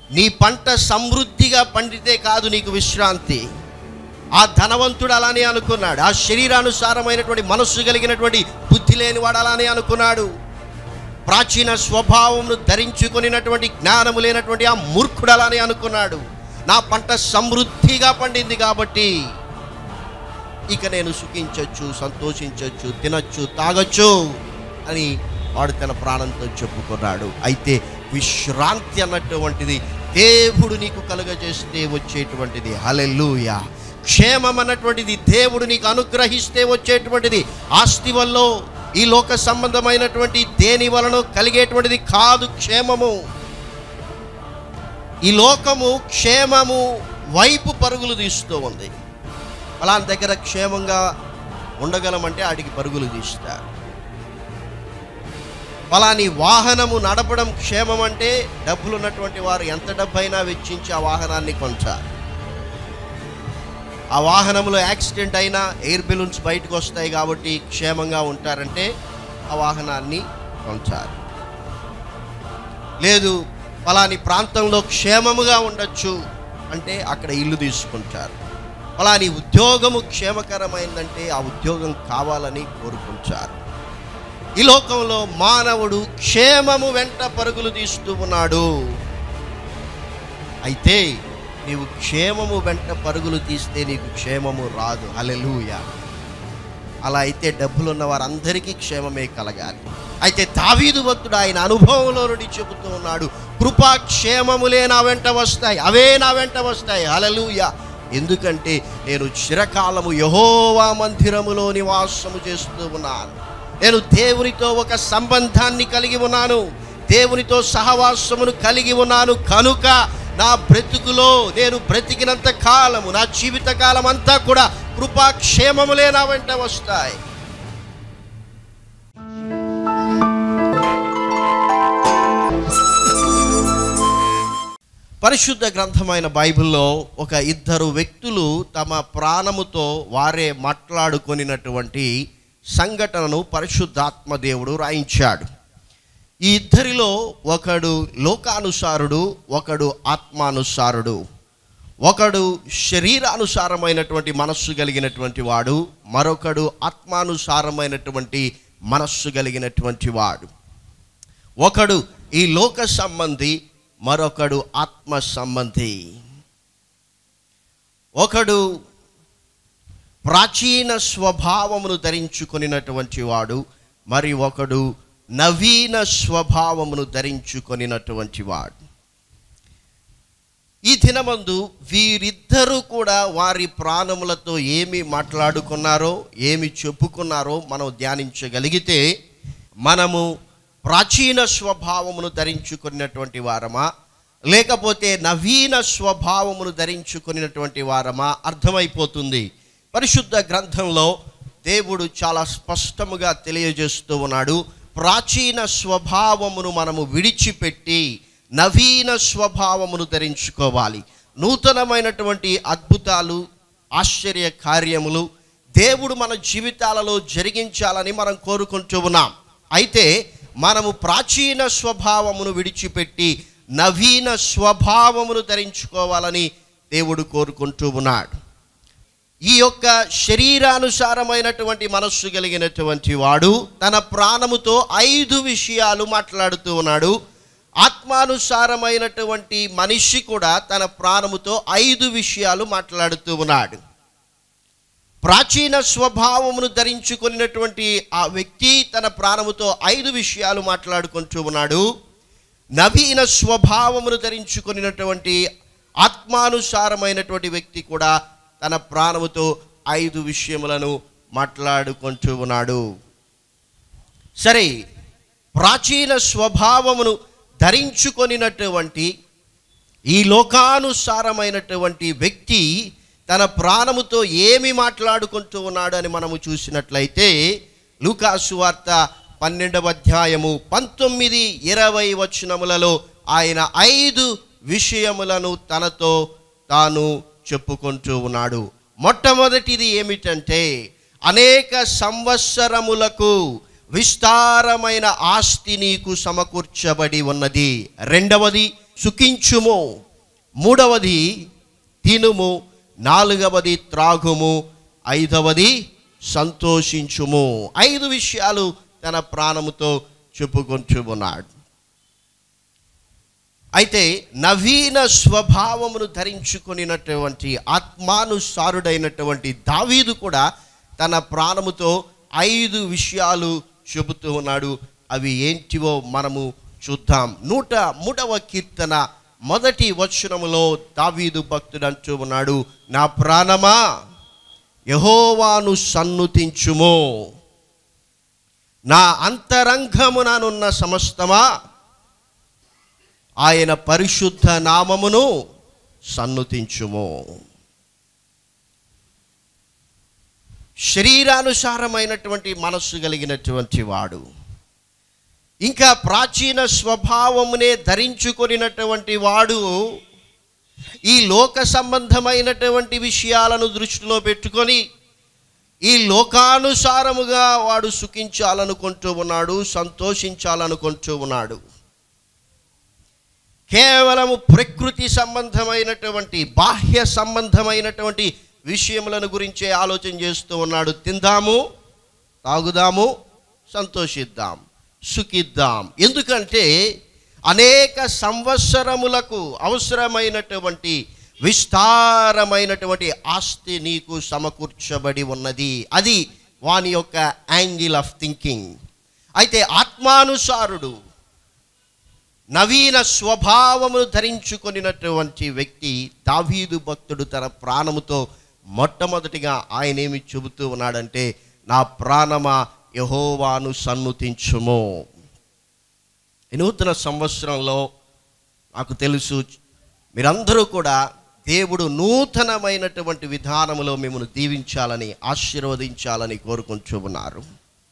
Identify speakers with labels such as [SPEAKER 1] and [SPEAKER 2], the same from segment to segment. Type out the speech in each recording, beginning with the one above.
[SPEAKER 1] నీ పంట సమృద్ధిగా పండితే కాదు నీకు విశ్రాంతి ఆ ధనవంతుడు అలానే అనుకున్నాడు ఆ శరీరానుసారమైనటువంటి మనస్సు కలిగినటువంటి బుద్ధి లేనివాడు అలానే అనుకున్నాడు ప్రాచీన స్వభావమును ధరించుకొనినటువంటి జ్ఞానము లేనటువంటి ఆ మూర్ఖుడు అలానే అనుకున్నాడు నా పంట సమృద్ధిగా పండింది కాబట్టి ఇక నేను సుఖించొచ్చు సంతోషించొచ్చు తినొచ్చు తాగొచ్చు అని వాడు తన ప్రాణంతో చెప్పుకున్నాడు అయితే విశ్రాంతి అన్నటువంటిది దేవుడు నీకు కలుగజేస్తే వచ్చేటువంటిది హలెల్లుయా క్షేమం అన్నటువంటిది దేవుడు నీకు అనుగ్రహిస్తే వచ్చేటువంటిది ఆస్తి వల్ల ఈ లోక సంబంధమైనటువంటి దేని వలన కలిగేటువంటిది కాదు క్షేమము ఈ లోకము క్షేమము వైపు పరుగులు తీస్తూ ఉంది ఫలానా దగ్గర క్షేమంగా ఉండగలమంటే ఆడికి పరుగులు తీస్తారు ఫలాని వాహనము నడపడం క్షేమం అంటే డబ్బులు ఉన్నటువంటి వారు ఎంత డబ్బైనా వెచ్చించి ఆ వాహనాన్ని కొంటారు ఆ వాహనంలో యాక్సిడెంట్ అయినా ఎయిర్ బెలూన్స్ బయటకు వస్తాయి కాబట్టి క్షేమంగా ఉంటారంటే ఆ వాహనాన్ని కొంటారు లేదు ఫలాని ప్రాంతంలో క్షేమముగా ఉండొచ్చు అంటే అక్కడ ఇల్లు తీసుకుంటారు ఫలాని ఉద్యోగము క్షేమకరమైందంటే ఆ ఉద్యోగం కావాలని కోరుకుంటారు ఈ లోకంలో మానవుడు క్షేమము వెంట పరుగులు తీస్తూ ఉన్నాడు అయితే నీవు క్షేమము వెంట పరుగులు తీస్తే నీకు క్షేమము రాదు హలెలూయ అలా అయితే డబ్బులున్న వారందరికీ క్షేమమే కలగాలి అయితే దావీదు భక్తుడు ఆయన అనుభవంలో నుండి చెబుతూ ఉన్నాడు కృపా క్షేమములే నా వెంట వస్తాయి అవే నా వెంట వస్తాయి హలలుయ ఎందుకంటే నేను చిరకాలము యహోవా మందిరములో నివాసము చేస్తూ ఉన్నాను నేను దేవునితో ఒక సంబంధాన్ని కలిగి ఉన్నాను దేవునితో సహవాసమును కలిగి ఉన్నాను కనుక నా బ్రతుకులో నేను బ్రతికినంత కాలము నా జీవిత కాలం అంతా కూడా కృపాక్షేమములే నా వెంట వస్తాయి పరిశుద్ధ గ్రంథమైన బైబిల్లో ఒక ఇద్దరు వ్యక్తులు తమ ప్రాణముతో వారే మాట్లాడుకొనినటువంటి సంఘటనను పరిశుద్ధాత్మ దేవుడు రాయించాడు ఈ ఇద్దరిలో ఒకడు లోకానుసారుడు ఒకడు ఆత్మానుసారుడు ఒకడు శరీరానుసారమైనటువంటి మనస్సు కలిగినటువంటి వాడు మరొకడు ఆత్మానుసారమైనటువంటి మనస్సు కలిగినటువంటి వాడు ఒకడు ఈ లోక సంబంధి మరొకడు ఆత్మ సంబంధి ఒకడు ప్రాచీన స్వభావమును ధరించుకొనినటువంటి వాడు మరి ఒకడు నవీన స్వభావమును ధరించుకొనినటువంటి వాడు ఈ దినమందు వీరిద్దరూ కూడా వారి ప్రాణములతో ఏమి మాట్లాడుకున్నారో ఏమి చెప్పుకున్నారో మనం ధ్యానించగలిగితే మనము ప్రాచీన స్వభావమును ధరించుకున్నటువంటి వారమా లేకపోతే నవీన స్వభావమును ధరించుకున్నటువంటి వారమా అర్థమైపోతుంది పరిశుద్ధ గ్రంథంలో దేవుడు చాలా స్పష్టముగా తెలియజేస్తూ ఉన్నాడు ప్రాచీన స్వభావమును మనము విడిచిపెట్టి నవీన స్వభావమును ధరించుకోవాలి నూతనమైనటువంటి అద్భుతాలు ఆశ్చర్య కార్యములు దేవుడు మన జీవితాలలో జరిగించాలని మనం కోరుకుంటూ ఉన్నాం అయితే మనము ప్రాచీన స్వభావమును విడిచిపెట్టి నవీన స్వభావమును ధరించుకోవాలని దేవుడు కోరుకుంటూ ఉన్నాడు ఈ యొక్క శరీరానుసారమైనటువంటి మనస్సు కలిగినటువంటి వాడు తన ప్రాణముతో ఐదు విషయాలు మాట్లాడుతూ ఉన్నాడు ఆత్మానుసారమైనటువంటి మనిషి కూడా తన ప్రాణముతో ఐదు విషయాలు మాట్లాడుతూ ఉన్నాడు ప్రాచీన స్వభావమును ధరించుకున్నటువంటి ఆ వ్యక్తి తన ప్రాణముతో ఐదు విషయాలు మాట్లాడుకుంటూ ఉన్నాడు నవీన స్వభావమును ధరించుకున్నటువంటి ఆత్మానుసారమైనటువంటి వ్యక్తి కూడా తన ప్రాణముతో ఐదు విషయములను మాట్లాడుకుంటూ ఉన్నాడు సరే ప్రాచీన స్వభావమును ధరించుకొనినటువంటి ఈ లోకానుసారమైనటువంటి వ్యక్తి తన ప్రాణముతో ఏమి మాట్లాడుకుంటూ ఉన్నాడు అని మనము చూసినట్లయితే లూకాసు వార్త పన్నెండవ అధ్యాయము పంతొమ్మిది ఇరవై వచనములలో ఆయన ఐదు విషయములను తనతో తాను చెప్పుకుంటూ ఉన్నాడు మొట్టమొదటిది ఏమిటంటే అనేక సంవత్సరములకు విస్తారమైన ఆస్తి నీకు సమకూర్చబడి ఉన్నది రెండవది సుఖించుము మూడవది తినుము నాలుగవది త్రాగుము ఐదవది సంతోషించుము ఐదు విషయాలు తన ప్రాణముతో చెప్పుకుంటూ ఉన్నాడు అయితే నవీన స్వభావమును ధరించుకొనినటువంటి ఆత్మానుసారుడైనటువంటి దావీదు కూడా తన ప్రాణముతో ఐదు విషయాలు చెబుతూ ఉన్నాడు అవి ఏంటివో మనము చూద్దాం నూట మూడవ కీర్తన మొదటి వచనములో దావీదు భక్తుడు అంటూ ఉన్నాడు నా ప్రాణమా యహోవాను సన్నుతించుము నా అంతరంగముననున్న సమస్తమా ఆయన పరిశుద్ధ నామమును సన్నుతించుము శరీరానుసారమైనటువంటి మనస్సు కలిగినటువంటి వాడు ఇంకా ప్రాచీన స్వభావమునే ధరించుకొనినటువంటి వాడు ఈ లోక సంబంధమైనటువంటి విషయాలను దృష్టిలో పెట్టుకొని ఈ లోకానుసారముగా వాడు సుఖించాలనుకుంటూ ఉన్నాడు సంతోషించాలనుకుంటూ ఉన్నాడు కేవలము ప్రకృతి సంబంధమైనటువంటి బాహ్య సంబంధమైనటువంటి విషయములను గురించే ఆలోచన చేస్తూ ఉన్నాడు తిందాము తాగుదాము సంతోషిద్దాం సుఖిద్దాం ఎందుకంటే అనేక సంవత్సరములకు అవసరమైనటువంటి విస్తారమైనటువంటి ఆస్తి నీకు సమకూర్చబడి ఉన్నది అది వాని యొక్క యాంగిల్ ఆఫ్ థింకింగ్ అయితే ఆత్మానుసారుడు నవీన స్వభావమును ధరించుకొనినటువంటి వ్యక్తి దావీదు భక్తుడు తన ప్రాణముతో మొట్టమొదటిగా ఆయన ఏమి చెబుతూ ఉన్నాడంటే నా ప్రాణమా యహోవాను సన్నుతించుము ఈ నూతన సంవత్సరంలో నాకు తెలుసు మీరందరూ కూడా దేవుడు నూతనమైనటువంటి విధానములో మిమ్మల్ని దీవించాలని ఆశీర్వదించాలని కోరుకుంటూ ఉన్నారు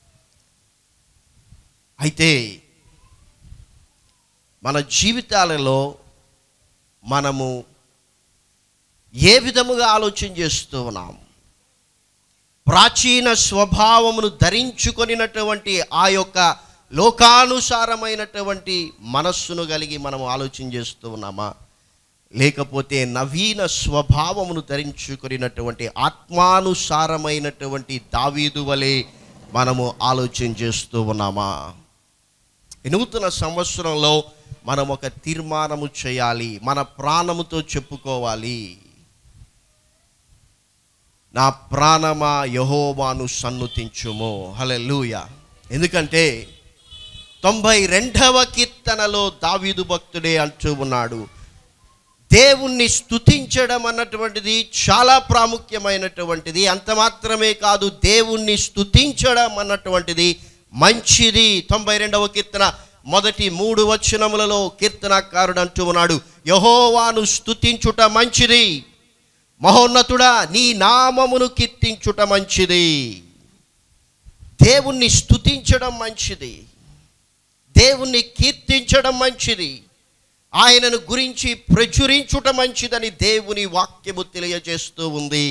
[SPEAKER 1] అయితే మన జీవితాలలో మనము ఏ విధముగా ఆలోచన చేస్తూ ఉన్నాం ప్రాచీన స్వభావమును ధరించుకొనినటువంటి ఆ యొక్క లోకానుసారమైనటువంటి మనస్సును కలిగి మనం ఆలోచన చేస్తూ ఉన్నామా లేకపోతే నవీన స్వభావమును ధరించుకొనినటువంటి ఆత్మానుసారమైనటువంటి దావీదు వలె మనము ఆలోచన చేస్తూ ఉన్నామా ఈ నూతన సంవత్సరంలో మనం ఒక తీర్మానము చేయాలి మన ప్రాణముతో చెప్పుకోవాలి నా ప్రాణమా యహోవాను సన్నుతించుము హల్లెలూయ ఎందుకంటే తొంభై రెండవ కీర్తనలో దావీదు భక్తుడే అంటూ ఉన్నాడు దేవుణ్ణి స్తుతించడం అన్నటువంటిది చాలా ప్రాముఖ్యమైనటువంటిది అంత మాత్రమే కాదు దేవుణ్ణి స్తుతించడం అన్నటువంటిది మంచిది తొంభై రెండవ కీర్తన మొదటి మూడు వచనములలో కీర్తనకారుడు అంటూ ఉన్నాడు యహోవాను స్తుతించుట మంచిది మహోన్నతుడా నీ నామమును కీర్తించుట మంచిది దేవుణ్ణి స్తుతించడం మంచిది దేవుణ్ణి కీర్తించడం మంచిది ఆయనను గురించి ప్రచురించుట మంచిదని దేవుని వాక్యము తెలియజేస్తూ ఉంది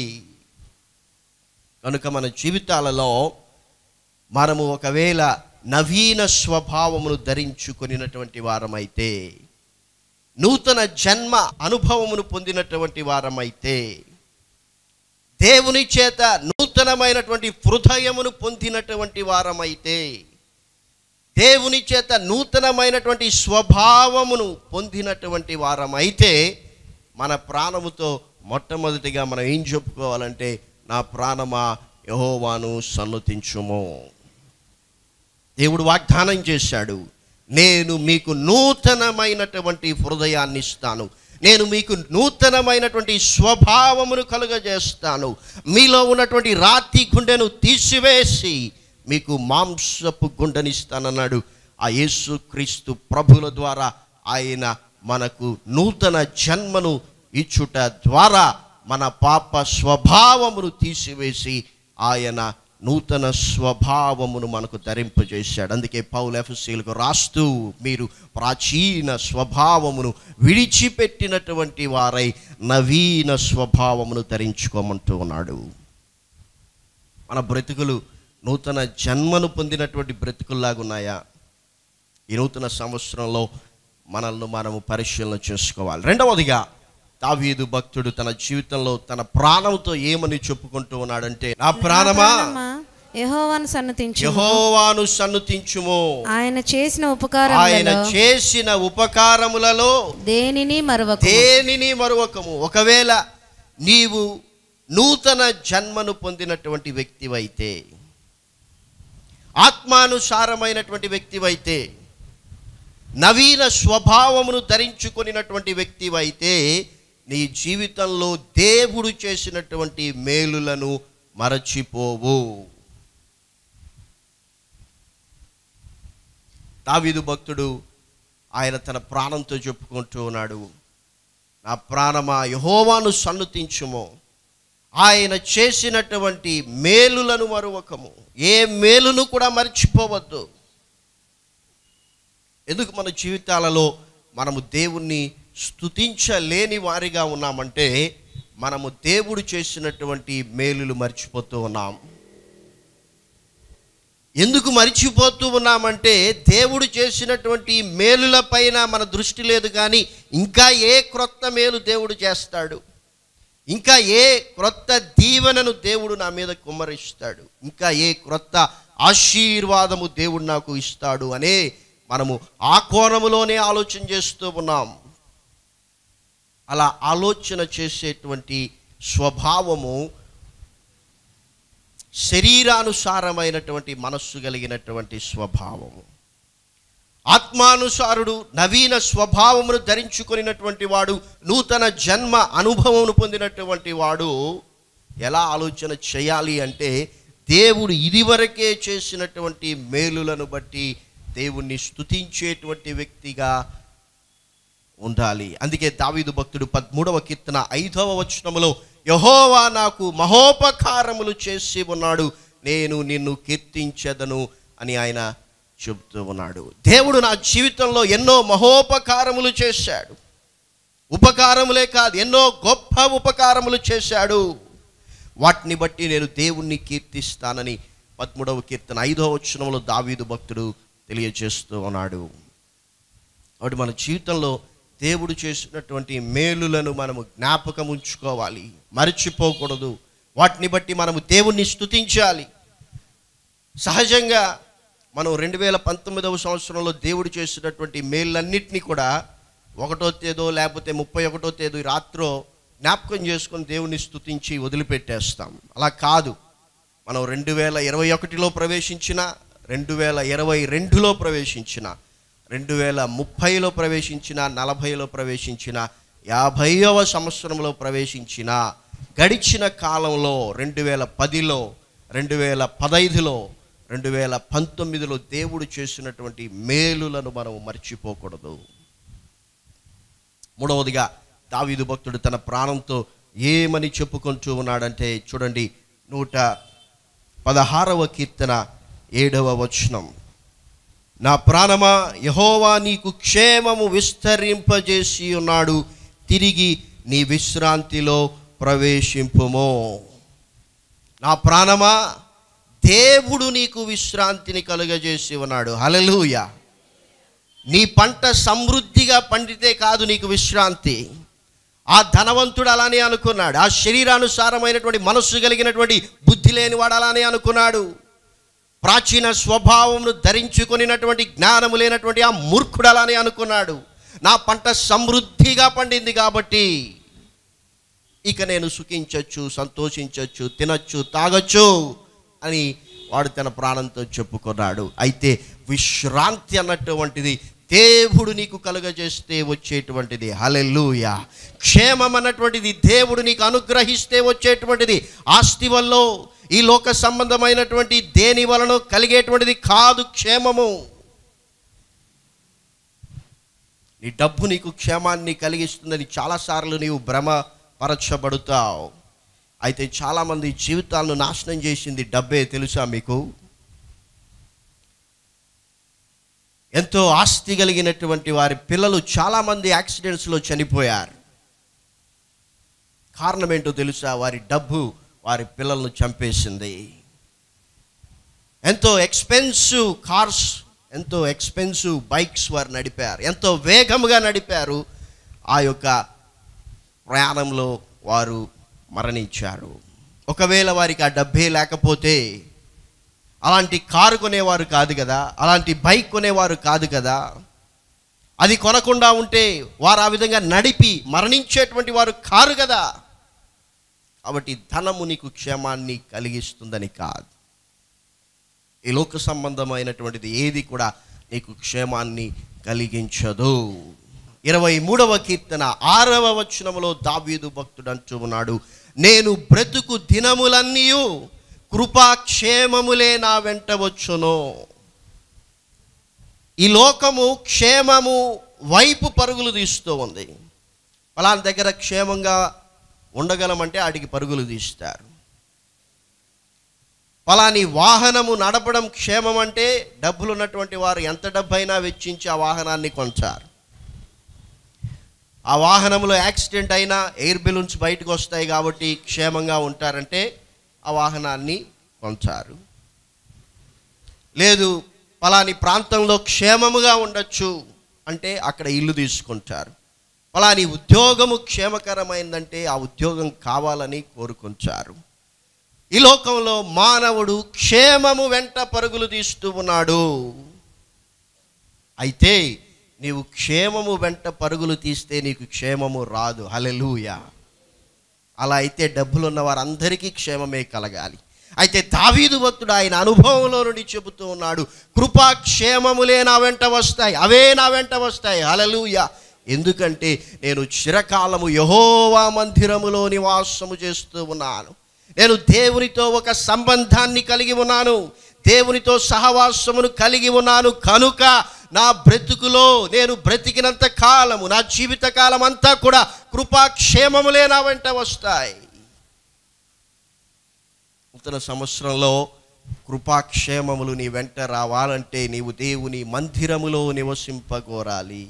[SPEAKER 1] కనుక మన జీవితాలలో మనము ఒకవేళ నవీన స్వభావమును ధరించుకొనినటువంటి వారమైతే నూతన జన్మ అనుభవమును పొందినటువంటి వారమైతే దేవుని చేత నూతనమైనటువంటి హృదయమును పొందినటువంటి వారమైతే దేవుని చేత నూతనమైనటువంటి స్వభావమును పొందినటువంటి వారమైతే మన ప్రాణముతో మొట్టమొదటిగా మనం ఏం చెప్పుకోవాలంటే నా ప్రాణమా యహోవాను సన్నుతించుము దేవుడు వాగ్దానం చేశాడు నేను మీకు నూతనమైనటువంటి హృదయాన్ని ఇస్తాను నేను మీకు నూతనమైనటువంటి స్వభావమును కలుగజేస్తాను మీలో ఉన్నటువంటి రాతి గుండెను తీసివేసి మీకు మాంసపు గుండెనిస్తానన్నాడు ఆ యేసు క్రీస్తు ప్రభుల ద్వారా ఆయన మనకు నూతన జన్మను ఇచ్చుట ద్వారా మన పాప స్వభావమును తీసివేసి ఆయన నూతన స్వభావమును మనకు ధరింపజేశాడు అందుకే పౌలు ఎఫ్సీలకు రాస్తూ మీరు ప్రాచీన స్వభావమును విడిచిపెట్టినటువంటి వారై నవీన స్వభావమును ధరించుకోమంటూ ఉన్నాడు మన బ్రతుకులు నూతన జన్మను పొందినటువంటి బ్రతుకుల్లాగా ఉన్నాయా ఈ నూతన సంవత్సరంలో మనల్ని మనము పరిశీలన చేసుకోవాలి రెండవదిగా దావీదు భక్తుడు తన జీవితంలో తన ప్రాణంతో ఏమని చెప్పుకుంటూ ఉన్నాడంటే నా ప్రాణమా
[SPEAKER 2] యహోవాను సన్నతించు
[SPEAKER 1] యహోవాను సన్నుతించుము
[SPEAKER 2] ఆయన చేసిన
[SPEAKER 1] ఆయన
[SPEAKER 2] ఉపకారములలో
[SPEAKER 1] చేసిన ఉపకారములలో
[SPEAKER 2] దేనిని మరవకు
[SPEAKER 1] దేనిని మరొకము ఒకవేళ నీవు నూతన జన్మను పొందినటువంటి వ్యక్తివైతే ఆత్మానుసారమైనటువంటి వ్యక్తివైతే నవీన స్వభావమును ధరించుకొనినటువంటి వ్యక్తివైతే నీ జీవితంలో దేవుడు చేసినటువంటి మేలులను మరచిపోవు దావీదు భక్తుడు ఆయన తన ప్రాణంతో చెప్పుకుంటూ ఉన్నాడు నా ప్రాణమా యహోవాను సన్నుతించుము ఆయన చేసినటువంటి మేలులను మరువకము ఏ మేలును కూడా మర్చిపోవద్దు ఎందుకు మన జీవితాలలో మనము దేవుణ్ణి స్తుతించలేని వారిగా ఉన్నామంటే మనము దేవుడు చేసినటువంటి మేలులు మర్చిపోతూ ఉన్నాం ఎందుకు మర్చిపోతూ ఉన్నామంటే దేవుడు చేసినటువంటి మేలుల పైన మన దృష్టి లేదు కానీ ఇంకా ఏ క్రొత్త మేలు దేవుడు చేస్తాడు ఇంకా ఏ క్రొత్త దీవెనను దేవుడు నా మీద కుమ్మరిస్తాడు ఇంకా ఏ క్రొత్త ఆశీర్వాదము దేవుడు నాకు ఇస్తాడు అనే మనము ఆ కోణములోనే ఆలోచన చేస్తూ ఉన్నాం అలా ఆలోచన చేసేటువంటి స్వభావము శరీరానుసారమైనటువంటి మనస్సు కలిగినటువంటి స్వభావము ఆత్మానుసారుడు నవీన స్వభావమును ధరించుకొనినటువంటి వాడు నూతన జన్మ అనుభవమును పొందినటువంటి వాడు ఎలా ఆలోచన చేయాలి అంటే దేవుడు ఇదివరకే చేసినటువంటి మేలులను బట్టి దేవుణ్ణి స్తుతించేటువంటి వ్యక్తిగా ఉండాలి అందుకే దావీదు భక్తుడు పదమూడవ కీర్తన ఐదవ వచనములో యహోవా నాకు మహోపకారములు చేసి ఉన్నాడు నేను నిన్ను కీర్తించదను అని ఆయన చెబుతూ ఉన్నాడు దేవుడు నా జీవితంలో ఎన్నో మహోపకారములు చేశాడు ఉపకారములే కాదు ఎన్నో గొప్ప ఉపకారములు చేశాడు వాటిని బట్టి నేను దేవుణ్ణి కీర్తిస్తానని పదమూడవ కీర్తన ఐదవ వచనంలో దావీదు భక్తుడు తెలియజేస్తూ ఉన్నాడు కాబట్టి మన జీవితంలో దేవుడు చేసినటువంటి మేలులను మనము జ్ఞాపకం ఉంచుకోవాలి మర్చిపోకూడదు వాటిని బట్టి మనము దేవుణ్ణి స్తుతించాలి సహజంగా మనం రెండు వేల పంతొమ్మిదవ సంవత్సరంలో దేవుడు చేసినటువంటి మేళ్ళన్నింటినీ కూడా ఒకటో తేదో లేకపోతే ముప్పై ఒకటో తేదీ రాత్రో జ్ఞాపకం చేసుకొని దేవుణ్ణి స్తుతించి వదిలిపెట్టేస్తాం అలా కాదు మనం రెండు వేల ఇరవై ఒకటిలో ప్రవేశించిన రెండు వేల ఇరవై రెండులో ప్రవేశించిన రెండు వేల ముప్పైలో ప్రవేశించిన నలభైలో ప్రవేశించిన యాభైవ సంవత్సరంలో ప్రవేశించిన గడిచిన కాలంలో రెండు వేల పదిలో రెండు వేల పదైదులో రెండు వేల పంతొమ్మిదిలో దేవుడు చేసినటువంటి మేలులను మనం మర్చిపోకూడదు మూడవదిగా దావీదు భక్తుడు తన ప్రాణంతో ఏమని చెప్పుకుంటూ ఉన్నాడంటే చూడండి నూట పదహారవ కీర్తన ఏడవ వచనం నా ప్రాణమా యహోవా నీకు క్షేమము విస్తరింపజేసి ఉన్నాడు తిరిగి నీ విశ్రాంతిలో ప్రవేశింపుము నా ప్రాణమా దేవుడు నీకు విశ్రాంతిని కలుగజేసి ఉన్నాడు హలలుయ నీ పంట సమృద్ధిగా పండితే కాదు నీకు విశ్రాంతి ఆ ధనవంతుడు అలానే అనుకున్నాడు ఆ శరీరానుసారమైనటువంటి మనస్సు కలిగినటువంటి బుద్ధి లేనివాడు అలానే అనుకున్నాడు ప్రాచీన స్వభావమును ధరించుకొనినటువంటి జ్ఞానము లేనటువంటి ఆ మూర్ఖుడు అలానే అనుకున్నాడు నా పంట సమృద్ధిగా పండింది కాబట్టి ఇక నేను సుఖించవచ్చు సంతోషించవచ్చు తినచ్చు తాగొచ్చు అని వాడు తన ప్రాణంతో చెప్పుకున్నాడు అయితే విశ్రాంతి అన్నటువంటిది దేవుడు నీకు కలుగజేస్తే వచ్చేటువంటిది హలెల్లుయ క్షేమం అన్నటువంటిది దేవుడు నీకు అనుగ్రహిస్తే వచ్చేటువంటిది ఆస్తి వల్ల ఈ లోక సంబంధమైనటువంటి దేని వలన కలిగేటువంటిది కాదు క్షేమము నీ డబ్బు నీకు క్షేమాన్ని కలిగిస్తుందని చాలాసార్లు నీవు భ్రమపరచబడుతావు అయితే చాలామంది జీవితాలను నాశనం చేసింది డబ్బే తెలుసా మీకు ఎంతో ఆస్తి కలిగినటువంటి వారి పిల్లలు చాలామంది యాక్సిడెంట్స్లో చనిపోయారు కారణం ఏంటో తెలుసా వారి డబ్బు వారి పిల్లలను చంపేసింది ఎంతో ఎక్స్పెన్సివ్ కార్స్ ఎంతో ఎక్స్పెన్సివ్ బైక్స్ వారు నడిపారు ఎంతో వేగముగా నడిపారు ఆ యొక్క ప్రయాణంలో వారు మరణించారు ఒకవేళ వారికి ఆ డబ్బే లేకపోతే అలాంటి కారు కొనేవారు కాదు కదా అలాంటి బైక్ కొనేవారు కాదు కదా అది కొనకుండా ఉంటే వారు ఆ విధంగా నడిపి మరణించేటువంటి వారు కారు కదా కాబట్టి ధనము నీకు క్షేమాన్ని కలిగిస్తుందని కాదు ఈ లోక సంబంధమైనటువంటిది ఏది కూడా నీకు క్షేమాన్ని కలిగించదు ఇరవై మూడవ కీర్తన ఆరవ వచనములో దావీదు భక్తుడు అంటూ ఉన్నాడు నేను బ్రతుకు దినములన్నీ కృపాక్షేమములే నా వెంట వచ్చును ఈ లోకము క్షేమము వైపు పరుగులు తీస్తూ ఉంది ఫలానా దగ్గర క్షేమంగా ఉండగలమంటే ఆడికి పరుగులు తీస్తారు ఫలాని వాహనము నడపడం క్షేమం అంటే డబ్బులు ఉన్నటువంటి వారు ఎంత డబ్బైనా వెచ్చించి ఆ వాహనాన్ని కొంచారు ఆ వాహనంలో యాక్సిడెంట్ అయినా ఎయిర్ బెలూన్స్ బయటకు వస్తాయి కాబట్టి క్షేమంగా ఉంటారంటే ఆ వాహనాన్ని కొంచారు లేదు ఫలాని ప్రాంతంలో క్షేమముగా ఉండొచ్చు అంటే అక్కడ ఇల్లు తీసుకుంటారు ఫలాని ఉద్యోగము క్షేమకరమైందంటే ఆ ఉద్యోగం కావాలని కోరుకుంటారు ఈ లోకంలో మానవుడు క్షేమము వెంట పరుగులు తీస్తూ ఉన్నాడు అయితే నీవు క్షేమము వెంట పరుగులు తీస్తే నీకు క్షేమము రాదు హలెలూయ అలా అయితే డబ్బులున్న వారందరికీ క్షేమమే కలగాలి అయితే దావీదు భక్తుడు ఆయన అనుభవంలో నుండి చెబుతూ ఉన్నాడు కృపా క్షేమములే నా వెంట వస్తాయి అవే నా వెంట వస్తాయి హలలుయ ఎందుకంటే నేను చిరకాలము యహోవా మందిరములో నివాసము చేస్తూ ఉన్నాను నేను దేవునితో ఒక సంబంధాన్ని కలిగి ఉన్నాను దేవునితో సహవాసమును కలిగి ఉన్నాను కనుక నా బ్రతుకులో నేను బ్రతికినంత కాలము నా జీవిత కాలం అంతా కూడా కృపాక్షేమములే నా వెంట వస్తాయి నూతన సంవత్సరంలో కృపాక్షేమములు నీ వెంట రావాలంటే నీవు దేవుని మందిరములో నివసింపగోరాలి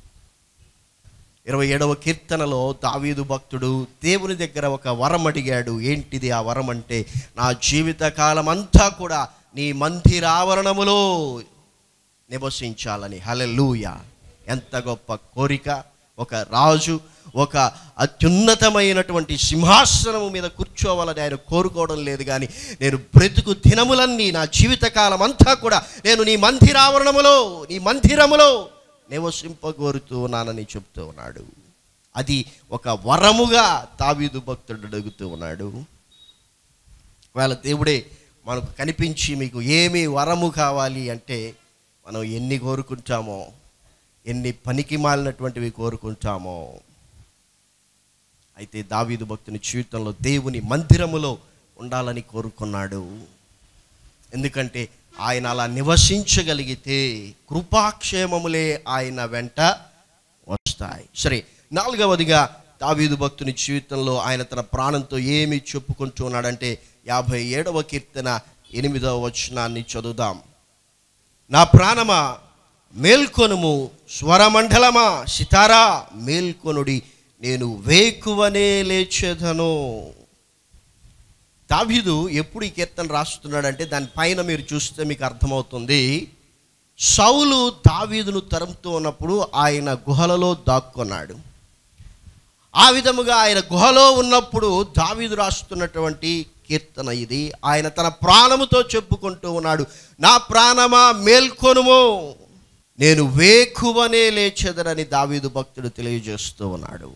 [SPEAKER 1] ఇరవై ఏడవ కీర్తనలో దావీదు భక్తుడు దేవుని దగ్గర ఒక వరం అడిగాడు ఏంటిది ఆ వరం అంటే నా జీవిత కాలం అంతా కూడా నీ మందిరావరణములో నివసించాలని హలెలూయ ఎంత గొప్ప కోరిక ఒక రాజు ఒక అత్యున్నతమైనటువంటి సింహాసనము మీద కూర్చోవాలని ఆయన కోరుకోవడం లేదు కానీ నేను బ్రతుకు దినములన్నీ నా జీవితకాలం అంతా కూడా నేను నీ మందిరావరణములో నీ మందిరములో నివసింపగోరుతూ ఉన్నానని చెప్తూ ఉన్నాడు అది ఒక వరముగా తావీదు భక్తుడు అడుగుతూ ఉన్నాడు వాళ్ళ దేవుడే మనకు కనిపించి మీకు ఏమి వరము కావాలి అంటే మనం ఎన్ని కోరుకుంటామో ఎన్ని పనికి మాలినటువంటివి కోరుకుంటామో అయితే దావీదు భక్తుని జీవితంలో దేవుని మందిరములో ఉండాలని కోరుకున్నాడు ఎందుకంటే ఆయన అలా నివసించగలిగితే కృపాక్షేమములే ఆయన వెంట వస్తాయి సరే నాలుగవదిగా దావీదు భక్తుని జీవితంలో ఆయన తన ప్రాణంతో ఏమి చెప్పుకుంటూ ఉన్నాడంటే యాభై ఏడవ కీర్తన ఎనిమిదవ వచనాన్ని చదువుదాం నా ప్రాణమా మేల్కొనుము స్వరమండలమా సితారా మేల్కొనుడి నేను వేకువనే లేచెదను దావీదు ఎప్పుడు ఈ కీర్తన రాస్తున్నాడంటే దానిపైన మీరు చూస్తే మీకు అర్థమవుతుంది సౌలు దావీదును తరుముతూ ఉన్నప్పుడు ఆయన గుహలలో దాక్కున్నాడు ఆ విధముగా ఆయన గుహలో ఉన్నప్పుడు దావీదు రాస్తున్నటువంటి కీర్తన ఇది ఆయన తన ప్రాణముతో చెప్పుకుంటూ ఉన్నాడు నా ప్రాణమా మేల్కొనుము నేను వేకువనే లేచెదనని దావీదు భక్తుడు తెలియజేస్తూ ఉన్నాడు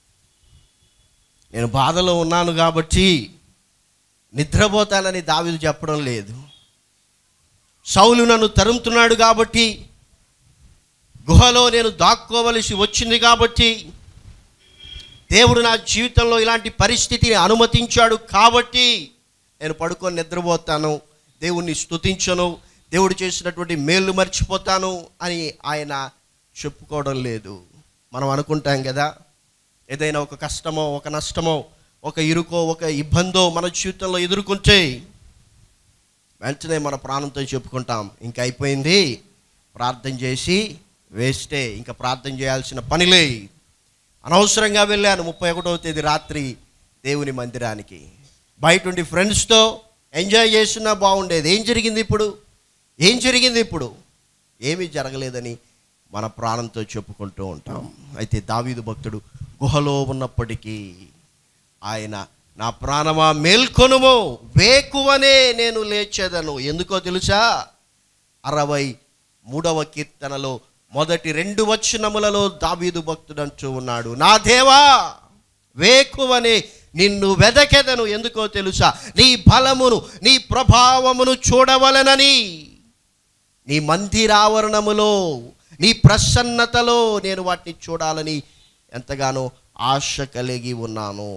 [SPEAKER 1] నేను బాధలో ఉన్నాను కాబట్టి నిద్రపోతానని దావీదు చెప్పడం లేదు సౌలు నన్ను తరుముతున్నాడు కాబట్టి గుహలో నేను దాక్కోవలసి వచ్చింది కాబట్టి దేవుడు నా జీవితంలో ఇలాంటి పరిస్థితిని అనుమతించాడు కాబట్టి నేను పడుకొని నిద్రపోతాను దేవుణ్ణి స్తుతించను దేవుడు చేసినటువంటి మేలు మర్చిపోతాను అని ఆయన చెప్పుకోవడం లేదు మనం అనుకుంటాం కదా ఏదైనా ఒక కష్టమో ఒక నష్టమో ఒక ఇరుకో ఒక ఇబ్బందో మన జీవితంలో ఎదుర్కొంటే వెంటనే మన ప్రాణంతో చెప్పుకుంటాం ఇంకా అయిపోయింది ప్రార్థన చేసి వేస్టే ఇంకా ప్రార్థన చేయాల్సిన పనిలే అనవసరంగా వెళ్ళాను ముప్పై ఒకటవ తేదీ రాత్రి దేవుని మందిరానికి బయట ఉండి ఫ్రెండ్స్తో ఎంజాయ్ చేసినా బాగుండేది ఏం జరిగింది ఇప్పుడు ఏం జరిగింది ఇప్పుడు ఏమీ జరగలేదని మన ప్రాణంతో చెప్పుకుంటూ ఉంటాం అయితే దావీదు భక్తుడు గుహలో ఉన్నప్పటికీ ఆయన నా ప్రాణమా మేల్కొనుము వేకువనే నేను లేచేదను ఎందుకో తెలుసా అరవై మూడవ కీర్తనలో మొదటి రెండు వచనములలో దావీదు భక్తుడు అంటూ ఉన్నాడు నా దేవా వేకువనే నిన్ను వెదకెదను ఎందుకో తెలుసా నీ బలమును నీ ప్రభావమును చూడవలనని నీ మందిరావరణములో నీ ప్రసన్నతలో నేను వాటిని చూడాలని ఎంతగానో ఆశ కలిగి ఉన్నాను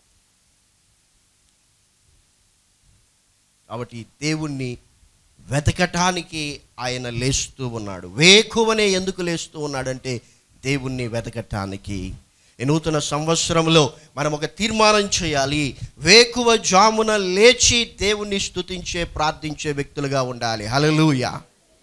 [SPEAKER 1] కాబట్టి దేవుణ్ణి వెతకటానికి ఆయన లేస్తూ ఉన్నాడు వేకువనే ఎందుకు లేస్తూ ఉన్నాడంటే దేవుణ్ణి వెతకటానికి ఈ నూతన సంవత్సరంలో మనం ఒక తీర్మానం చేయాలి వేకువ జామున లేచి దేవుణ్ణి స్తుతించే ప్రార్థించే వ్యక్తులుగా ఉండాలి హల్లెలూయా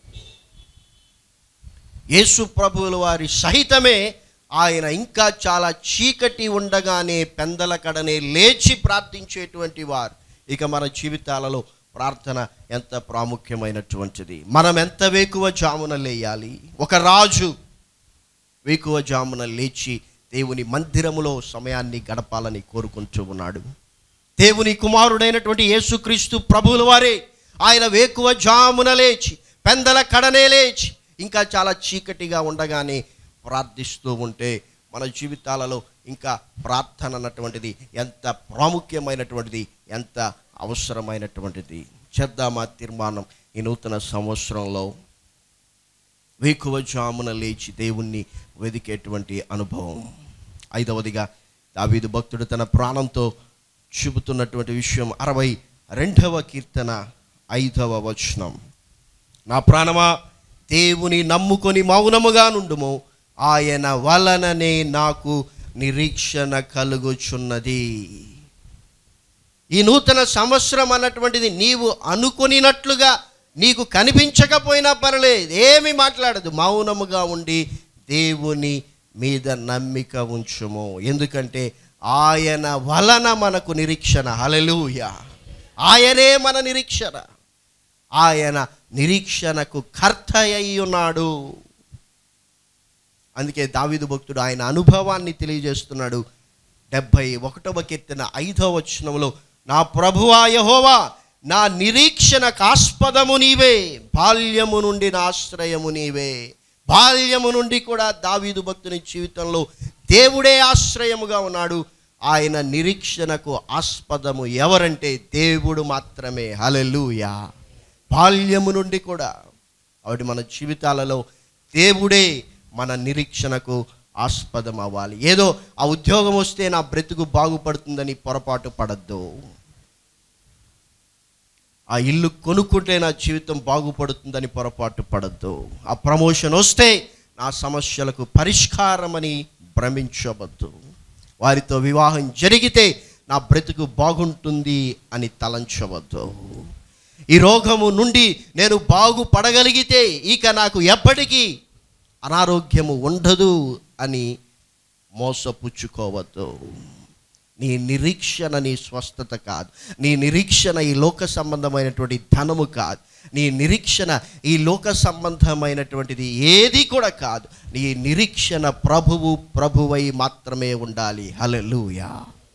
[SPEAKER 1] యేసు ప్రభువుల వారి సహితమే ఆయన ఇంకా చాలా చీకటి ఉండగానే పెందల కడనే లేచి ప్రార్థించేటువంటి వారు ఇక మన జీవితాలలో ప్రార్థన ఎంత ప్రాముఖ్యమైనటువంటిది మనం ఎంత వేకువ జామున లేయాలి ఒక రాజు వేకువ జామున లేచి దేవుని మందిరములో సమయాన్ని గడపాలని కోరుకుంటూ ఉన్నాడు దేవుని కుమారుడైనటువంటి యేసుక్రీస్తు ప్రభువుల వారే ఆయన వేకువ జామున లేచి పెందల కడనే లేచి ఇంకా చాలా చీకటిగా ఉండగానే ప్రార్థిస్తూ ఉంటే మన జీవితాలలో ఇంకా ప్రార్థన అన్నటువంటిది ఎంత ప్రాముఖ్యమైనటువంటిది ఎంత అవసరమైనటువంటిది చేద్దామా తీర్మానం ఈ నూతన సంవత్సరంలో వేకువ జామున లేచి దేవుణ్ణి వెదికేటువంటి అనుభవం ఐదవదిగా దావీదు భక్తుడు తన ప్రాణంతో చూపుతున్నటువంటి విషయం అరవై రెండవ కీర్తన ఐదవ వచనం నా ప్రాణమా దేవుని నమ్ముకొని మౌనముగా నుండుము ఆయన వలననే నాకు నిరీక్షణ కలుగుచున్నది ఈ నూతన సంవత్సరం అన్నటువంటిది నీవు అనుకొనినట్లుగా నీకు కనిపించకపోయినా పర్లేదు ఏమి మాట్లాడదు మౌనముగా ఉండి దేవుని మీద నమ్మిక ఉంచుము ఎందుకంటే ఆయన వలన మనకు నిరీక్షణ హలలుయ ఆయనే మన నిరీక్షణ ఆయన నిరీక్షణకు కర్త అయి ఉన్నాడు అందుకే దావిదు భక్తుడు ఆయన అనుభవాన్ని తెలియజేస్తున్నాడు డెబ్భై ఒకటవ కీర్తన ఐదవ వచనంలో నా ప్రభువా యహోవా నా నిరీక్షణకు ఆస్పదము నీవే బాల్యము నుండి నా ఆశ్రయము నీవే బాల్యము నుండి కూడా దావీదు భక్తుని జీవితంలో దేవుడే ఆశ్రయముగా ఉన్నాడు ఆయన నిరీక్షణకు ఆస్పదము ఎవరంటే దేవుడు మాత్రమే హలెలూయా బాల్యము నుండి కూడా కాబట్టి మన జీవితాలలో దేవుడే మన నిరీక్షణకు ఆస్పదం అవ్వాలి ఏదో ఆ ఉద్యోగం వస్తే నా బ్రతుకు బాగుపడుతుందని పొరపాటు పడద్దు ఆ ఇల్లు కొనుక్కుంటే నా జీవితం బాగుపడుతుందని పొరపాటు పడద్దు ఆ ప్రమోషన్ వస్తే నా సమస్యలకు పరిష్కారమని భ్రమించవద్దు వారితో వివాహం జరిగితే నా బ్రతుకు బాగుంటుంది అని తలంచవద్దు ఈ రోగము నుండి నేను బాగుపడగలిగితే ఇక నాకు ఎప్పటికీ అనారోగ్యము ఉండదు అని మోసపుచ్చుకోవద్దు నీ నిరీక్షణ నీ స్వస్థత కాదు నీ నిరీక్షణ ఈ లోక సంబంధమైనటువంటి ధనము కాదు నీ నిరీక్షణ ఈ లోక సంబంధమైనటువంటిది ఏది కూడా కాదు నీ నిరీక్షణ ప్రభువు ప్రభువై మాత్రమే ఉండాలి హల్లెలూయా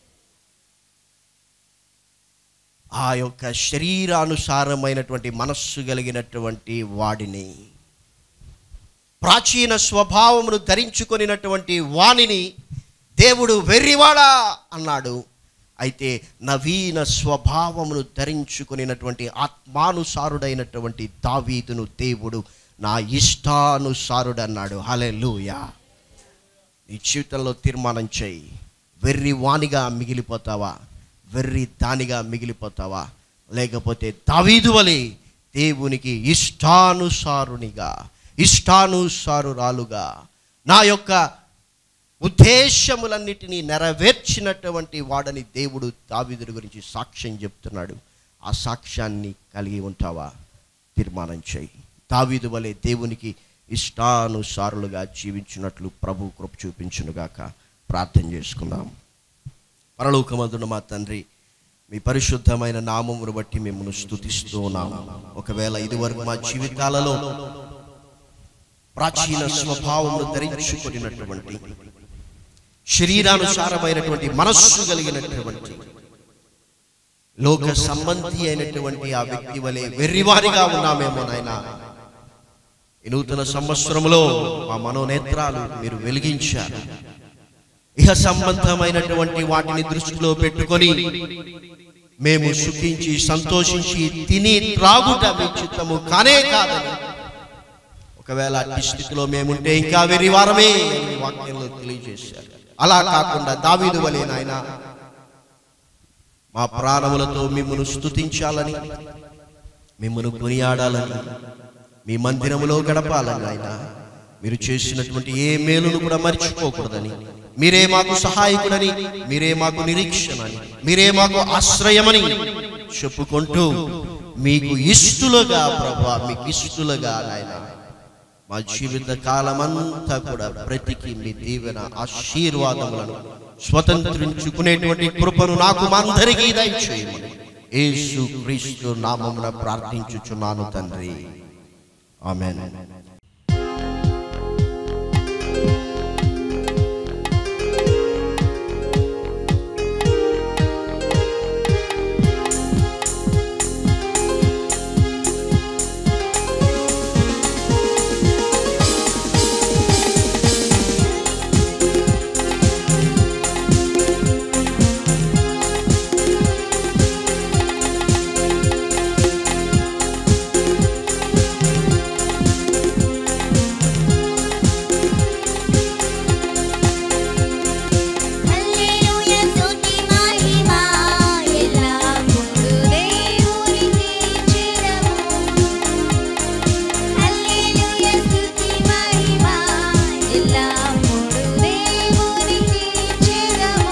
[SPEAKER 1] ఆ యొక్క శరీరానుసారమైనటువంటి మనస్సు కలిగినటువంటి వాడిని ప్రాచీన స్వభావమును ధరించుకొనినటువంటి వాణిని దేవుడు వెర్రివాడా అన్నాడు అయితే నవీన స్వభావమును ధరించుకొనినటువంటి ఆత్మానుసారుడైనటువంటి దావీదును దేవుడు నా ఇష్టానుసారుడు అన్నాడు హలెలూయా నీ జీవితంలో తీర్మానం చేయి వెర్రి వాణిగా మిగిలిపోతావా వెర్రి దానిగా మిగిలిపోతావా లేకపోతే దావీదు వలె దేవునికి ఇష్టానుసారునిగా ఇష్టానుసారురాలుగా నా యొక్క ఉద్దేశములన్నిటినీ నెరవేర్చినటువంటి వాడని దేవుడు దావీదుడి గురించి సాక్ష్యం చెప్తున్నాడు ఆ సాక్ష్యాన్ని కలిగి ఉంటావా తీర్మానం చేయి దావీదు వలె దేవునికి ఇష్టానుసారులుగా జీవించినట్లు ప్రభు కృప చూపించునుగాక ప్రార్థన చేసుకుందాం పరలోకమందున మా తండ్రి మీ పరిశుద్ధమైన నామమును బట్టి మిమ్మల్ని స్తుతిస్తూ ఉన్నాము ఒకవేళ ఇదివరకు మా జీవితాలలో ప్రాచీన స్వభావమును ధరించుకున్నటువంటి శరీరానుసారమైనటువంటి మనస్సు కలిగినటువంటి లోక సంబంధి అయినటువంటి ఆ వ్యక్తి వలె వెర్రివారిగా ఉన్నామేమో నాయనా ఈ నూతన సంవత్సరంలో మా మనోనేత్రాలు మీరు వెలిగించారు ఇహ సంబంధమైనటువంటి వాటిని దృష్టిలో పెట్టుకొని మేము సుఖించి సంతోషించి తిని త్రాగుట మీ చిత్తము కానే కాదని ఒకవేళ అట్టి స్థితిలో మేముంటే ఇంకా వెర్రి వారమే అని మీ వాక్యంలో తెలియజేశారు అలా కాకుండా దావీదు వలె నాయన మా ప్రాణములతో మిమ్మల్ని స్తుతించాలని మిమ్మల్ని కొనియాడాలని మీ మందిరములో గడపాలని ఆయన మీరు చేసినటువంటి ఏ మేలును కూడా మర్చిపోకూడదని మీరే మాకు సహాయకుడని మీరే మాకు నిరీక్షణని మీరే మాకు ఆశ్రయమని చెప్పుకుంటూ మీకు ఇష్టలుగా ప్రభా మీకు ఇష్టలుగా నాయన మా జీవిత కాలమంతా కూడా బ్రతికి మీ దీవెన ఆశీర్వాదములను స్వతంత్రించుకునేటువంటి కృపను నాకు మా అందరికీ దయచేయమని యేసు క్రీస్తు నామమున ప్రార్థించుచున్నాను తండ్రి ఆమెన్
[SPEAKER 3] హల్లెలూయా స్తుతి మహిమా ఎల్లప్పుడూ దేవునికి చెదము హల్లెలూయా స్తుతి మహిమా ఎల్లప్పుడూ దేవునికి చెదము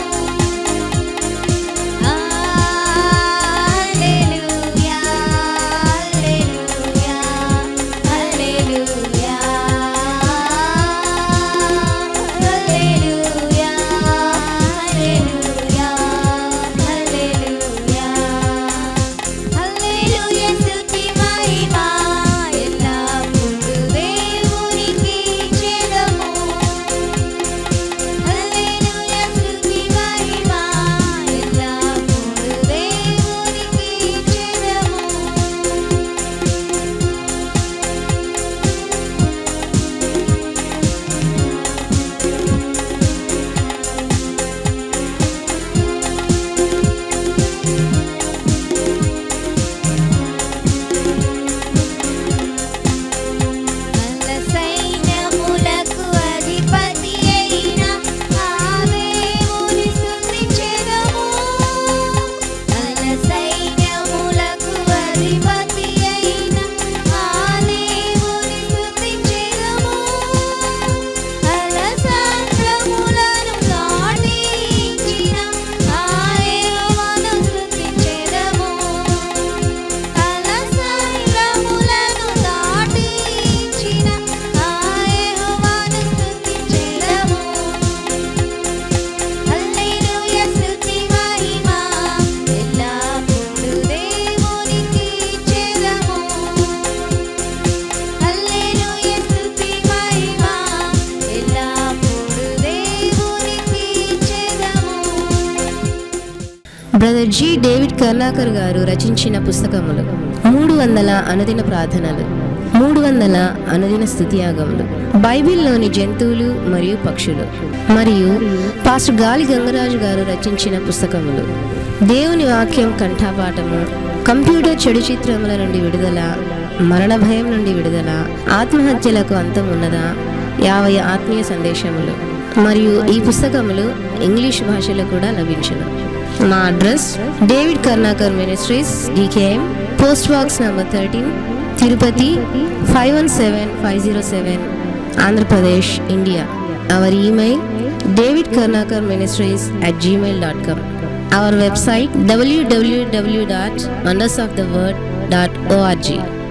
[SPEAKER 3] హల్లెలూయా హల్లెలూయా హల్లెలూయా హల్లెలూయా హల్లెలూయా హల్లెలూయా హల్లెలూయా స్తుతి మహిమా ఎల్లప్పుడూ దేవునికి చెదము హల్లెలూయా స్తుతి మహిమా ఎల్లప్పుడూ దేవునికి చెదము నల్ల సైన్యములకు అధిపతి అయిన ఆ దేవుని స్తుతించెదము నల్ల సైన్యములకు అధిపతి అయిన ఆ దేవుని స్తుతించెదము అలసంద్రములను దాటించిన ఆ యెహోవాను స్తుతించెదము అలసంద్రములను దాటించిన ఆ యెహోవాను స్తుతించెదము హల్లెలూయా స్తుతి మహిమా ఎల్లప్పుడూ దేవునికి చెదము హల్లెలూయా స్తుతి మహిమా ఎల్లప్పుడూ దేవునికి చెదము
[SPEAKER 4] బ్రదర్ జి డేవిడ్ కర్లాకర్ గారు రచించిన పుస్తకములు మూడు వందల అనుదిన ప్రార్థనలు మూడు వందల అనుదిన స్థుతియాగములు బైబిల్లోని జంతువులు మరియు పక్షులు మరియు పాస్టర్ గాలి గంగరాజు గారు రచించిన పుస్తకములు దేవుని వాక్యం కంఠాపాఠము కంప్యూటర్ చెడు చిత్రముల నుండి విడుదల మరణ భయం నుండి విడుదల ఆత్మహత్యలకు అంతం ఉన్నదా యాభై ఆత్మీయ సందేశములు మరియు ఈ పుస్తకములు ఇంగ్లీష్ భాషలో కూడా లభించును మా address David Karnakar ministries DKM post box number thirteen Tirupati five one seven five zero seven Andhra Pradesh India our email David Karnakar ministries at Gmail dot com our website WWW dot wonders of the word dot ORG